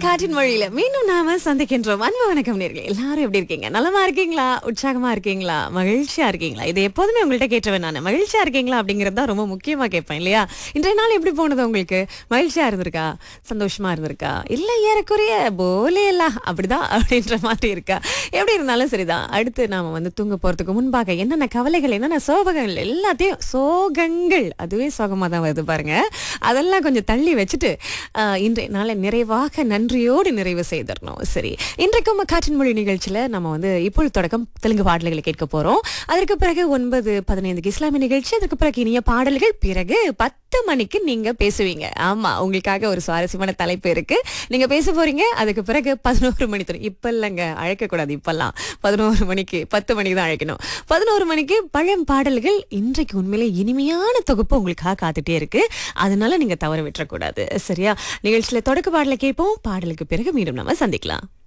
காற்றின் மொழியில மீண்டும் நாம சந்திக்கின்றோம் அன்பு வணக்கம் நேர்களே எல்லாரும் எப்படி இருக்கீங்க நலமா இருக்கீங்களா உற்சாகமா இருக்கீங்களா மகிழ்ச்சியா இருக்கீங்களா இது எப்போதுமே உங்கள்ட்ட கேட்டவன் நான் மகிழ்ச்சியா இருக்கீங்களா அப்படிங்கறது தான் ரொம்ப முக்கியமா கேட்பேன் இல்லையா இன்றைய நாள் எப்படி போனது உங்களுக்கு மகிழ்ச்சியா இருந்திருக்கா சந்தோஷமா இருந்திருக்கா இல்ல ஏறக்குறைய போலே இல்ல அப்படிதான் அப்படின்ற மாதிரி இருக்கா எப்படி இருந்தாலும் சரிதான் அடுத்து நாம வந்து தூங்க போறதுக்கு முன்பாக என்னென்ன கவலைகள் என்னென்ன சோகங்கள் எல்லாத்தையும் சோகங்கள் அதுவே சோகமா தான் வருது பாருங்க அதெல்லாம் கொஞ்சம் தள்ளி வச்சுட்டு ஆஹ், இன்றைய நாளை நிறைவாக நன்றியோடு நிறைவு செய்திடணும் சரி இன்றைக்கும் காற்றின் மொழி நிகழ்ச்சியில நம்ம வந்து இப்பொழுது தொடக்கம் தெலுங்கு பாடல்களை கேட்க போறோம் அதற்கு பிறகு ஒன்பது பதினைந்துக்கு இஸ்லாமிய நிகழ்ச்சி அதற்கு பிறகு இனிய பாடல்கள் பிறகு பத்து மணிக்கு நீங்க பேசுவீங்க ஆமா உங்களுக்காக ஒரு சுவாரஸ்யமான தலைப்பு இருக்கு நீங்க பேச போறீங்க அதுக்கு பிறகு பதினோரு மணி தரும் இப்ப இல்லைங்க அழைக்க கூடாது இப்பெல்லாம் பதினோரு மணிக்கு பத்து மணிக்கு தான் அழைக்கணும் பதினோரு மணிக்கு பழம் பாடல்கள் இன்றைக்கு உண்மையிலே இனிமையான தொகுப்பு உங்களுக்காக காத்துட்டே இருக்கு அதனால நீங்க தவற விட்டுறக்கூடாது சரியா நிகழ்ச்சியில தொடக்க பாடலை கேட்போம் பாடலுக்கு பிறகு மீண்டும் நம்ம சந்திக்கலாம்